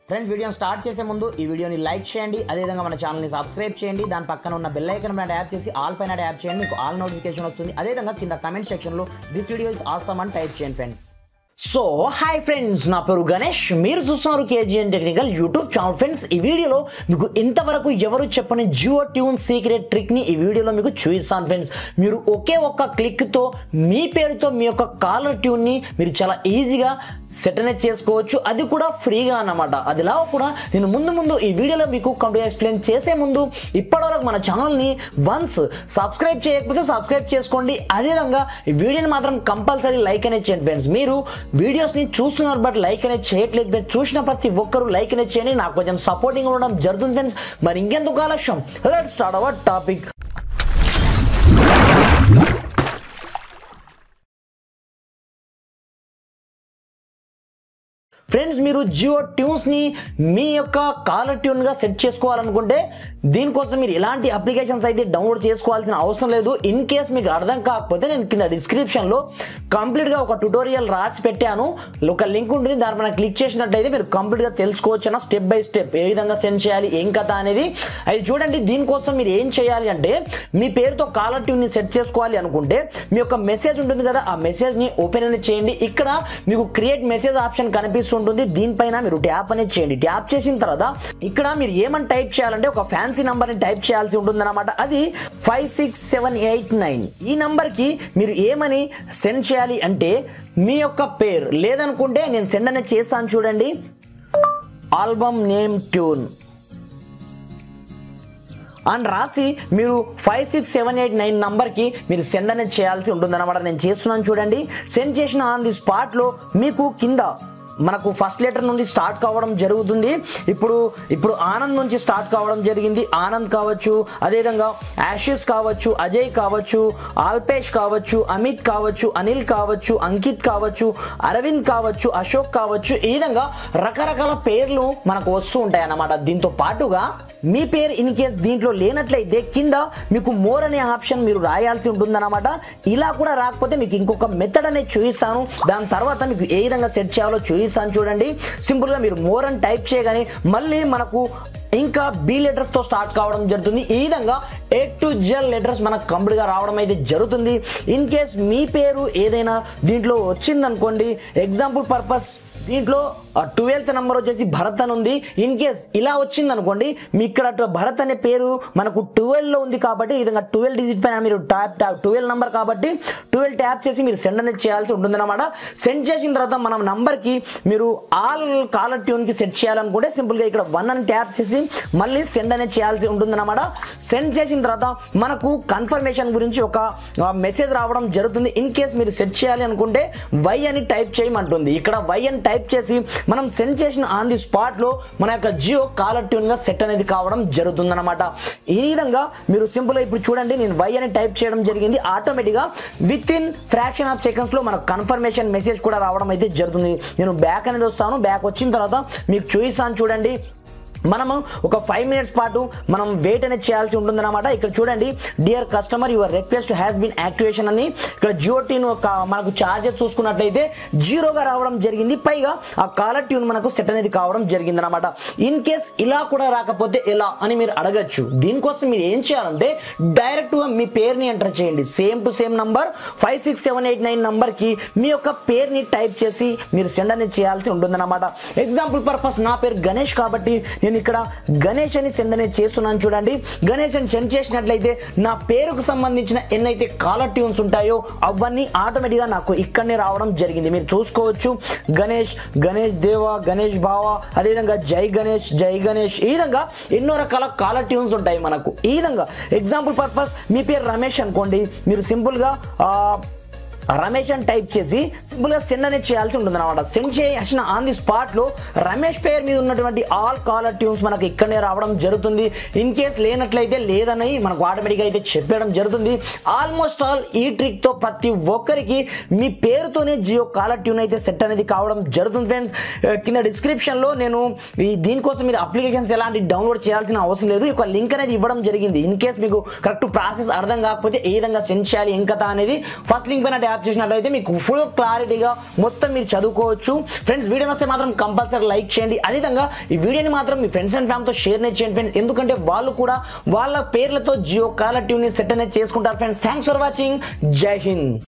friends వీడియోని start చేసే ముందు ఈ వీడియోని లైక్ చేయండి అదేవిధంగా మన ఛానల్ని సబ్స్క్రైబ్ చేయండి దాని పక్కన ఉన్న బెల్ ఐకన్ పైన ట్యాప్ చేసి ఆల్ పైన ట్యాప్ చేయండి మీకు ఆల్ నోటిఫికేషన్ వస్తుంది అదేవిధంగా కింద కమెంట్ సెక్షన్లో దిస్ వీడియో ఇస్ ఆసమ్ అని టైప్ చేయండి ఫ్రెండ్స్ సో హాయ్ ఫ్రెండ్స్ నా పేరు గణేష్ మీరు చూస్తున్నారు KGN technical YouTube channel friends ఈ వీడియోలో మీకు ఇంతవరకు ఎవరు చెప్పని జియో ట్యూన్ సీక్రెట్ ట్రిక్ని ఈ వీడియోలో మీకు చూపిస్తాను ఫ్రెండ్స్ మీరు ఒకే ఒక్క క్లిక్తో మీ పేరుతో మీ యొక్క కాలర్ ట్యూన్ని మీరు చాలా ఈజీగా సెట్ అనేది చేసుకోవచ్చు అది కూడా ఫ్రీగా అన్నమాట అదిలా కూడా నేను ముందు ముందు ఈ వీడియోలో మీకు కంప్లీట్ ఎక్స్ప్లెయిన్ చేసే ముందు ఇప్పటివరకు మన ఛానల్ని వన్స్ సబ్స్క్రైబ్ చేయకపోతే సబ్స్క్రైబ్ చేసుకోండి అదేవిధంగా ఈ వీడియోని మాత్రం కంపల్సరీ లైక్ అనేది చేయండి ఫ్రెండ్స్ మీరు వీడియోస్ని చూస్తున్నారు బట్ లైక్ అనేది చేయట్లేదు ఫ్రెండ్స్ చూసిన ప్రతి ఒక్కరు లైక్ అనేది చేయండి నాకు కొంచెం సపోర్టింగ్ ఉండడం జరుగుతుంది ఫ్రెండ్స్ మరి ఇంకెందుకు ఆలస్యం let start our topic friends మీరు జియో ట్యూన్స్ని మీ యొక్క కాలర్ ట్యూన్గా సెట్ చేసుకోవాలనుకుంటే దీనికోసం మీరు ఎలాంటి అప్లికేషన్స్ అయితే డౌన్లోడ్ చేసుకోవాల్సిన అవసరం లేదు ఇన్ కేస్ మీకు అర్థం కాకపోతే నేను కింద డిస్క్రిప్షన్లో కంప్లీట్గా ఒక ట్యుటోరియల్ రాసి పెట్టాను ఒక లింక్ ఉంటుంది దానిపైన క్లిక్ చేసినట్లయితే మీరు కంప్లీట్గా తెలుసుకోవచ్చు అన్న స్టెప్ బై స్టెప్ ఏ విధంగా సెండ్ చేయాలి ఏం కథ అనేది అది చూడండి దీనికోసం మీరు ఏం చేయాలి అంటే మీ పేరుతో కాలర్ ట్యూన్ని సెట్ చేసుకోవాలి అనుకుంటే మీ యొక్క మెసేజ్ ఉంటుంది కదా ఆ మెసేజ్ని ఓపెన్ అనేది చేయండి ఇక్కడ మీకు క్రియేట్ మెసేజ్ ఆప్షన్ కనిపిస్తుంటుంది దీనిపైన మీరు ట్యాప్ అనేది చేయండి ట్యాప్ చేసిన తర్వాత ఇక్కడ మీరు ఏమని టైప్ చేయాలంటే ఒక ఫ్యాన్సీ నంబర్ని టైప్ చేయాల్సి ఉంటుంది అనమాట అది five six seven eight nine ఈ నంబర్కి మీరు ఏమని సెండ్ చేయాలి అంటే మీ యొక్క పేరు లేదనుకుంటే నేను సెండ్ అనేది చేస్తాను చూడండి ఆల్బమ్ నేమ్ ట్యూన్ అని రాసి మీరు five six seven eight nine నంబర్కి మీరు సెండ్ అనేది చేయాల్సి ఉంటుందన్నమాట నేను చేస్తున్నాను చూడండి సెండ్ చేసిన ఆన్ ది స్పాట్లో మీకు కింద మనకు ఫస్ట్ లెటర్ నుండి స్టార్ట్ కావడం జరుగుతుంది ఇప్పుడు ఇప్పుడు ఆనంద్ నుంచి స్టార్ట్ కావడం జరిగింది ఆనంద్ కావచ్చు అదేవిధంగా యాషిస్ కావచ్చు అజయ్ కావచ్చు ఆల్పేష్ కావచ్చు అమిత్ కావచ్చు అనిల్ కావచ్చు అంకిత్ కావచ్చు అరవింద్ కావచ్చు అశోక్ కావచ్చు ఈ విధంగా రకరకాల పేర్లు మనకు వస్తూ ఉంటాయి అన్నమాట దీంతో పాటుగా మీ పేరు ఇన్ కేస్ దీంట్లో లేనట్లయితే కింద మీకు మోర్ అనే ఆప్షన్ మీరు రాయాల్సి ఉంటుందన్నమాట ఇలా కూడా రాకపోతే మీకు ఇంకొక మెథడ్ అనేది చూపిస్తాను దాని తర్వాత మీకు ఏ విధంగా సెట్ చేయాలో చూపిస్తాను చూడండి సింపుల్గా మీరు మోర్ అని టైప్ చేయగానే మళ్ళీ మనకు ఇంకా బి లెటర్స్తో స్టార్ట్ కావడం జరుగుతుంది ఈ విధంగా ఏ టు జెల్ లెటర్స్ మనకు కంప్లీట్గా రావడం అయితే జరుగుతుంది ఇన్ కేస్ మీ పేరు ఏదైనా దీంట్లో వచ్చిందనుకోండి ఎగ్జాంపుల్ పర్పస్ దీంట్లో ట్వెల్త్ నెంబర్ వచ్చేసి భరత్ అని ఉంది ఇన్ కేస్ ఇలా వచ్చింది అనుకోండి మీ ఇక్కడ టు- భరత్ అనే పేరు మనకు 12 లో ఉంది కాబట్టి ఈ విధంగా ట్వెల్వ్ డిజిట్ పైన మీరు ట్యాప్ ట్యాప్ ట్వెల్వ్ నెంబర్ కాబట్టి ట్వెల్వ్ ట్యాప్ చేసి మీరు సెండ్ అనేది చేయాల్సి ఉంటుందన్నమాట సెండ్ చేసిన తర్వాత మనం నంబర్కి మీరు ఆల్ కాలర్ ట్యూన్కి సెట్ చేయాలనుకుంటే సింపుల్గా ఇక్కడ వన్ అని ట్యాప్ చేసి మళ్ళీ సెండ్ అనేది చేయాల్సి ఉంటుందన్నమాట సెండ్ చేసిన తర్వాత మనకు కన్ఫర్మేషన్ గురించి ఒక మెసేజ్ రావడం జరుగుతుంది ఇన్ కేస్ మీరు సెట్ చేయాలి అనుకుంటే వై అని టైప్ చేయమంటుంది ఇక్కడ వై అని టైప్ చేసి మనం సెండ్ చేసిన ఆన్ ది స్పాట్ లో మన యొక్క జియో కాలర్ ట్యూన్ గా సెట్ అనేది కావడం జరుగుతుంది అనమాట ఈ విధంగా మీరు సింపుల్ గా ఇప్పుడు చూడండి నేను వై అని టైప్ చేయడం జరిగింది ఆటోమేటిక్ గా with in fraction of seconds లో మనకు కన్ఫర్మేషన్ మెసేజ్ కూడా రావడం అయితే జరుగుతుంది నేను బ్యాక్ అనేది వస్తాను బ్యాక్ వచ్చిన తర్వాత మీకు చూపిస్తాను చూడండి మనము ఒక ఫైవ్ మినిట్స్ పాటు మనం వెయిట్ అనేది చేయాల్సి ఉంటుందన్నమాట ఇక్కడ చూడండి dear customer your request has been activation అని ఇక్కడ జియో ట్యూన్ ఒక మనకు చార్జెస్ చూసుకున్నట్లయితే జీరోగా రావడం జరిగింది పైగా ఆ కాలర్ ట్యూన్ మనకు సెట్ అనేది కావడం జరిగింది అనమాట ఇన్ కేస్ ఇలా కూడా రాకపోతే ఎలా అని మీరు అడగచ్చు దీనికోసం మీరు ఏం చేయాలంటే డైరెక్ట్గా మీ పేరుని ఎంటర్ చేయండి same to same number five six seven eight nine నంబర్కి మీ యొక్క పేరుని టైప్ చేసి మీరు సెండ్ అనేది చేయాల్సి ఉంటుందన్నమాట ఎగ్జాంపుల్ పర్పస్ నా పేరు గణేష్ కాబట్టి నేను ఇక్కడ గణేష్ అని సెండ్ అనేది చేస్తున్నాను చూడండి గణేష్ అని సెండ్ చేసినట్లయితే నా పేరుకు సంబంధించిన ఎన్నైతే కాలర్ ట్యూన్స్ ఉంటాయో అవన్నీ ఆటోమేటిక్గా నాకు ఇక్కడనే రావడం జరిగింది మీరు చూసుకోవచ్చు గణేష్ గణేష్ దేవ గణేష్ బావ అదేవిధంగా జై గణేష్ జై గణేష్ ఈ విధంగా ఎన్నో రకాల కాలర్ ట్యూన్స్ ఉంటాయి మనకు ఈ విధంగా ఎగ్జాంపుల్ పర్పస్ మీ పేరు రమేష్ అనుకోండి మీరు సింపుల్గా రమేష్ అని టైప్ చేసి సింపుల్గా సెండ్ అనేది చేయాల్సి ఉంటుంది అనమాట సెండ్ చేసిన ఆన్ ది స్పాట్లో రమేష్ పేరు మీద ఉన్నటువంటి ఆల్ కాలర్ ట్యూన్స్ మనకు ఇక్కడనే రావడం జరుగుతుంది ఇన్ కేస్ లేనట్లయితే లేదని మనకు ఆటోమేటిక్గా అయితే చెప్పడం జరుగుతుంది ఆల్మోస్ట్ ఆల్ ఈ ట్రిక్తో ప్రతి ఒక్కరికి మీ పేరుతోనే జియో కాలర్ ట్యూన్ అయితే సెట్ అనేది కావడం జరుగుతుంది ఫ్రెండ్స్ కింద డిస్క్రిప్షన్లో నేను ఈ దీనికోసం మీరు అప్లికేషన్స్ ఎలాంటి డౌన్లోడ్ చేయాల్సిన అవసరం లేదు ఈ యొక్క లింక్ అనేది ఇవ్వడం జరిగింది ఇన్ కేస్ మీకు కరెక్ట్ ప్రాసెస్ అర్థం కాకపోతే ఏ విధంగా సెండ్ చేయాలి ఏం కథ అనేది ఫస్ట్ లింక్ పైన ట్యాప్ చేసినట్లయితే మీకు ఫుల్ క్లారిటీగా మొత్తం మీరు చదువుకోవచ్చు ఫ్రెండ్స్ వీడియో వస్తే మాత్రం కంపల్సరీ లైక్ చేయండి అదేవిధంగా ఈ వీడియోని మాత్రం మీ ఫ్రెండ్స్ అండ్ ఫ్యామిలీతో షేర్ చేయండి ఫ్రెండ్స్ ఎందుకంటే వాళ్ళు కూడా వాళ్ళ పేర్లతో జియో కాలర్ ట్యూన్ సెట్ అనేది చేసుకుంటారు ఫ్రెండ్స్ థ్యాంక్స్ ఫర్ వాచింగ్ జై హింద్